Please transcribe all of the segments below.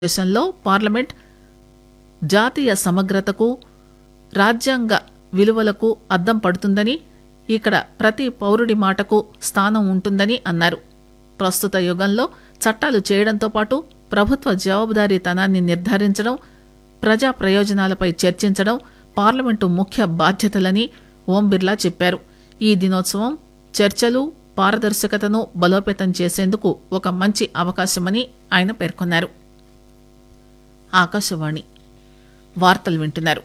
దేశంలో పార్లమెంట్ జాతీయ సమగ్రతకు రాజ్యాంగ విలువలకు అద్దం పడుతుందని ఇక్కడ ప్రతి పౌరుడి మాటకు స్థానం ఉంటుందని అన్నారు ప్రస్తుత యుగంలో చట్టాలు చేయడంతో పాటు ప్రభుత్వ జవాబుదారీతనాన్ని నిర్ధారించడం ప్రజా ప్రయోజనాలపై చర్చించడం పార్లమెంటు ముఖ్య బాధ్యతలని ఓం బిర్లా చెప్పారు ఈ దినోత్సవం చర్చలు పారదర్శకతను బలోపేతం చేసేందుకు ఒక మంచి అవకాశమని ఆయన పేర్కొన్నారు ఆకాశవాణి వార్తలు వింటున్నారు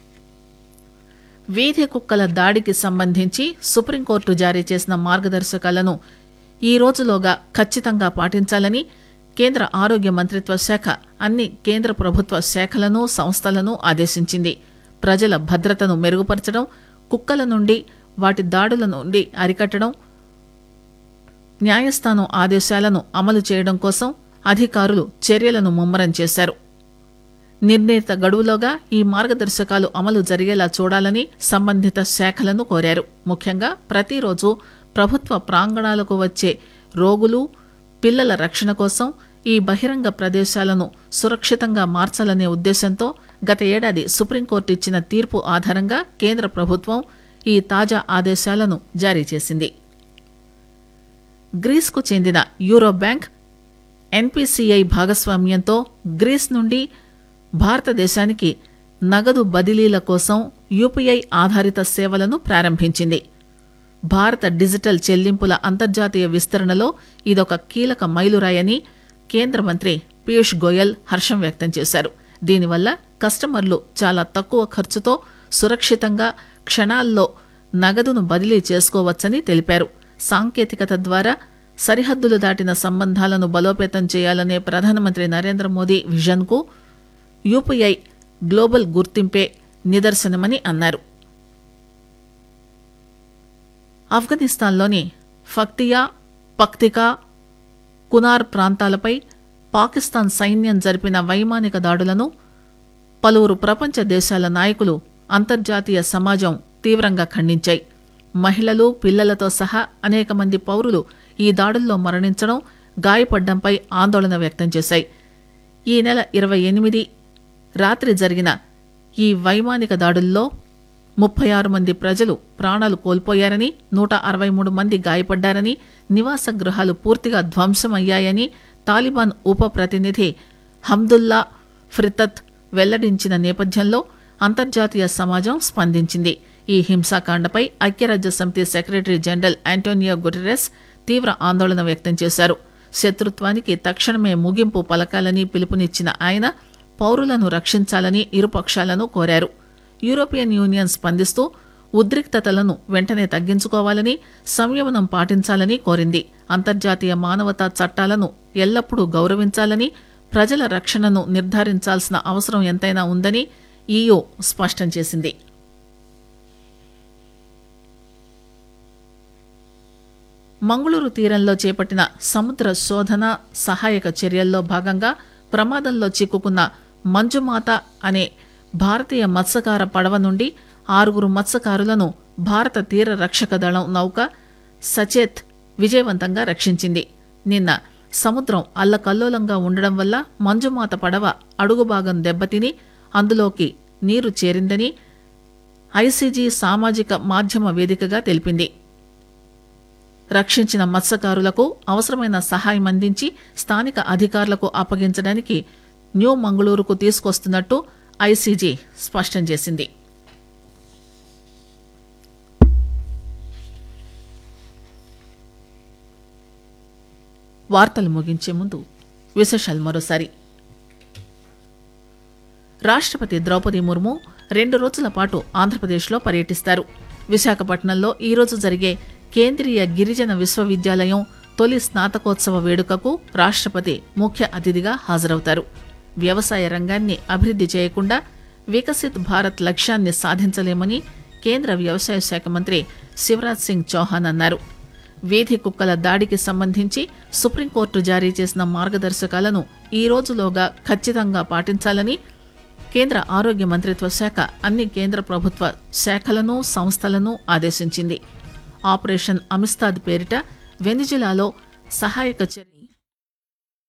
వీధి కుక్కల దాడికి సంబంధించి సుప్రీంకోర్టు జారీ చేసిన మార్గదర్శకాలను ఈ రోజులోగా ఖచ్చితంగా పాటించాలని కేంద్ర ఆరోగ్య మంత్రిత్వ శాఖ అన్ని కేంద్ర ప్రభుత్వ శాఖలను సంస్థలను ఆదేశించింది ప్రజల భద్రతను మెరుగుపరచడం కుక్కల నుండి వాటి దాడుల నుండి అరికట్టడం న్యాయస్థానం ఆదేశాలను అమలు చేయడం కోసం అధికారులు చర్యలను ముమ్మరం చేశారు నిర్ణీత గడువులోగా ఈ మార్గదర్శకాలు అమలు జరిగేలా చూడాలని సంబంధిత శాఖలను కోరారు ముఖ్యంగా ప్రతిరోజు ప్రభుత్వ ప్రాంగణాలకు వచ్చే రోగులు పిల్లల రక్షణ కోసం ఈ బహిరంగ ప్రదేశాలను సురక్షితంగా మార్చాలనే ఉద్దేశంతో గత ఏడాది సుప్రీంకోర్టు ఇచ్చిన తీర్పు ఆధారంగా కేంద్ర ప్రభుత్వం ఈ తాజా ఆదేశాలను జారీ చేసింది గ్రీస్కు చెందిన యూరో బ్యాంక్ ఎన్పిసిఐ భాగస్వామ్యంతో గ్రీస్ నుండి భారతదేశానికి నగదు బదిలీల కోసం యూపీఐ ఆధారిత సేవలను ప్రారంభించింది భారత డిజిటల్ చెల్లింపుల అంతర్జాతీయ విస్తరణలో ఇదొక కీలక మైలురాయని కేంద్ర మంత్రి పీయూష్ గోయల్ హర్షం వ్యక్తం చేశారు దీనివల్ల కస్టమర్లు చాలా తక్కువ ఖర్చుతో సురక్షితంగా క్షణాల్లో నగదును బదిలీ చేసుకోవచ్చని తెలిపారు సాంకేతికత ద్వారా సరిహద్దులు దాటిన సంబంధాలను బలోపేతం చేయాలనే ప్రధానమంత్రి నరేంద్ర మోదీ విజన్కు యూపీఐ గ్లోబల్ గుర్తింపే నిదర్శనమని అన్నారు ఆఫ్ఘనిస్తాన్లోని ఫక్తియా పక్తికా కునార్ ప్రాంతాలపై పాకిస్తాన్ సైన్యం జరిపిన వైమానిక దాడులను పలువురు ప్రపంచ దేశాల నాయకులు అంతర్జాతీయ సమాజం తీవ్రంగా ఖండించాయి మహిళలు పిల్లలతో సహా అనేక మంది పౌరులు ఈ దాడుల్లో మరణించడం గాయపడ్డంపై ఆందోళన వ్యక్తం చేశాయి ఈ నెల ఇరవై ఎనిమిది రాత్రి జరిగిన ఈ వైమానిక దాడుల్లో ముప్పై ఆరు మంది ప్రజలు ప్రాణాలు కోల్పోయారని నూట అరవై మూడు మంది గాయపడ్డారని నివాస గృహాలు పూర్తిగా ధ్వంసమయ్యాయని తాలిబాన్ ఉప ప్రతినిధి హమ్దుల్లా ఫ్రితత్ వెల్లడించిన నేపథ్యంలో అంతర్జాతీయ సమాజం స్పందించింది ఈ హింసాకాండపై ఐక్యరాజ్య సమితి సెక్రటరీ జనరల్ ఆంటోనియో గుటెరెస్ తీవ్ర ఆందోళన వ్యక్తం చేశారు శత్రుత్వానికి తక్షణమే ముగింపు పలకాలని పిలుపునిచ్చిన ఆయన పౌరులను రక్షించాలని ఇరుపక్షాలను కోరారు యూరోపియన్ యూనియన్ స్పందిస్తూ ఉద్రిక్తతలను వెంటనే తగ్గించుకోవాలని సంయమనం పాటించాలని కోరింది అంతర్జాతీయ మానవతా చట్టాలను ఎల్లప్పుడూ గౌరవించాలని ప్రజల రక్షణను నిర్ధారించాల్సిన అవసరం ఎంతైనా ఉందని ఈయూ స్పష్టం చేసింది మంగుళూరు తీరంలో చేపట్టిన సముద్ర శోధన సహాయక చర్యల్లో భాగంగా ప్రమాదంలో చిక్కుకున్న మంజుమాత అనే భారతీయ మత్స్యకార పడవ నుండి ఆరుగురు మత్స్యకారులను భారత తీర రక్షక దళం నౌక సచేత్ విజయవంతంగా రక్షించింది నిన్న సముద్రం అల్లకల్లోలంగా ఉండడం వల్ల మంజుమాత పడవ అడుగు భాగం దెబ్బతిని అందులోకి నీరు చేరిందని ఐసీజీ సామాజిక మాధ్యమ వేదికగా తెలిపింది రక్షించిన మత్స్యకారులకు అవసరమైన సహాయం అందించి స్థానిక అధికారులకు అప్పగించడానికి న్యూ మంగళూరుకు తీసుకొస్తున్నట్టు ఐసీజీ స్పష్టం చేసింది వార్తలు ముగించే ముందు విశేషాలు మరోసారి రాష్ట్రపతి ద్రౌపది ముర్ము రెండు రోజుల పాటు ఆంధ్రప్రదేశ్లో పర్యటిస్తారు విశాఖపట్నంలో ఈరోజు జరిగే కేంద్రీయ గిరిజన విశ్వవిద్యాలయం తొలి స్నాతకోత్సవ వేడుకకు రాష్ట్రపతి ముఖ్య అతిథిగా హాజరవుతారు వ్యవసాయ రంగాన్ని అభివృద్ది చేయకుండా వికసిత్ భారత్ లక్ష్యాన్ని సాధించలేమని కేంద్ర వ్యవసాయ శాఖ మంత్రి శివరాజ్ సింగ్ చౌహాన్ అన్నారు వీధి కుక్కల దాడికి సంబంధించి సుప్రీంకోర్టు జారీ చేసిన మార్గదర్శకాలను ఈ రోజులోగా ఖచ్చితంగా పాటించాలని కేంద్ర ఆరోగ్య మంత్రిత్వ శాఖ అన్ని కేంద్ర ప్రభుత్వ శాఖలను సంస్థలను ఆదేశించింది ఆపరేషన్ అమిస్తాద్ పేరిట వెనిజులాలో సహాయక చర్య